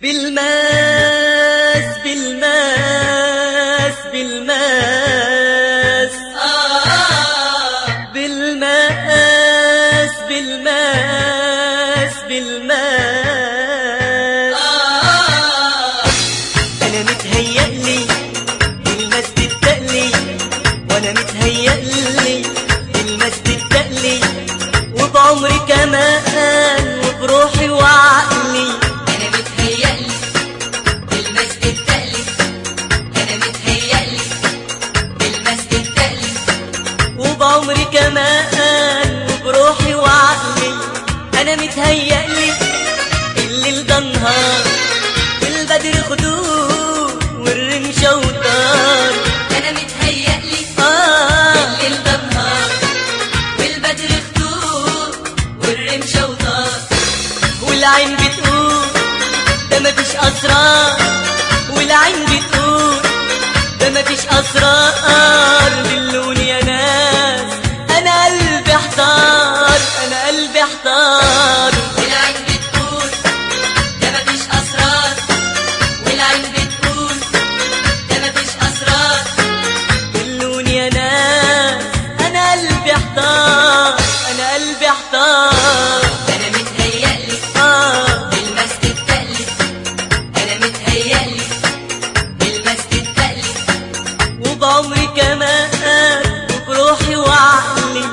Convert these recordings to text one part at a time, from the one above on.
بالماس بالماس بالماس بالماس بالماس بالماس انا متهيألي الماس تتقلي وانا متهيألي الماس تتقلي وبعمري كمان وبروحي وعقلي انا متهيألي بالمسك التقلي انا متهيألي بالمسك التقلي وبعمري كمان وبروحي وعقلي انا متهيألي الليل ده نهار والبدر خدود والرمشة وطار انا متهيألي آه الليل ده نهار والبدر خدود والرمشة وطار والعين بتقول ده مفيش اسرار والعين بتقول ده مفيش اسرار باللون يا ناس انا قلبي احتار انا قلبي احتار والعين بتقول ده مفيش اسرار والعين بتقول ده مفيش اسرار باللون يا ناس انا قلبي احتار انا قلبي احتار انا متهيألي آه بالمسك التقلي انا متهيألي بالمسك التقلي وبعمري كمان وبروحي وعقلي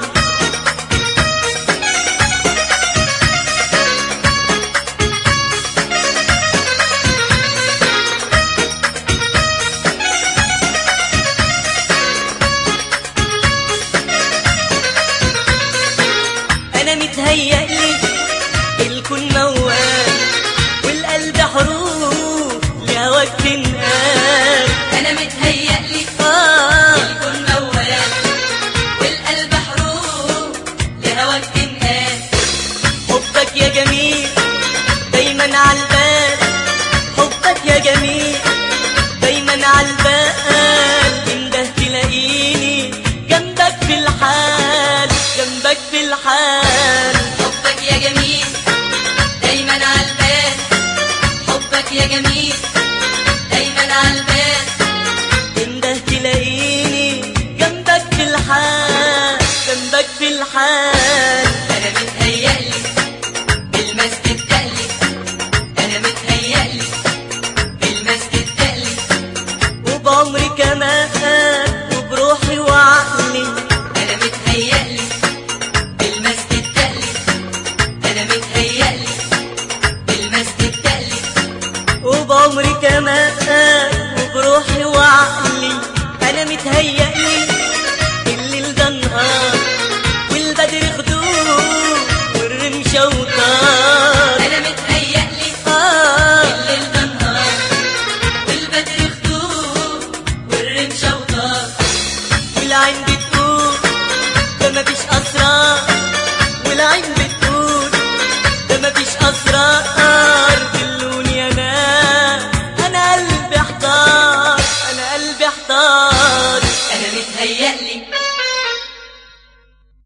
انا متهيألي الكون موال والقلب حروف لهواك تنقال انا متهيألي آه الكون موال والقلب حروف لهواك تنقال حبك يا جميل دايما عالبال حبك يا جميل دايما عالبال انده تلاقيني جنبك في الحال جنبك في الحال حبك يا جميل دايما عالبال حبك يا جميل دايما عالبال انده تلاقيني جنبك في الحال جنبك في الحال انا متهيألي بالمسك التقلي انا متهيألي بالمسك التقلي وبعمري كمان وبروحي وعقلي انا متهيألي بالمسك التقلي انا متهيألي بالمسك التقلي وبعمري كمان وبروحي وعقلي انا متهيألي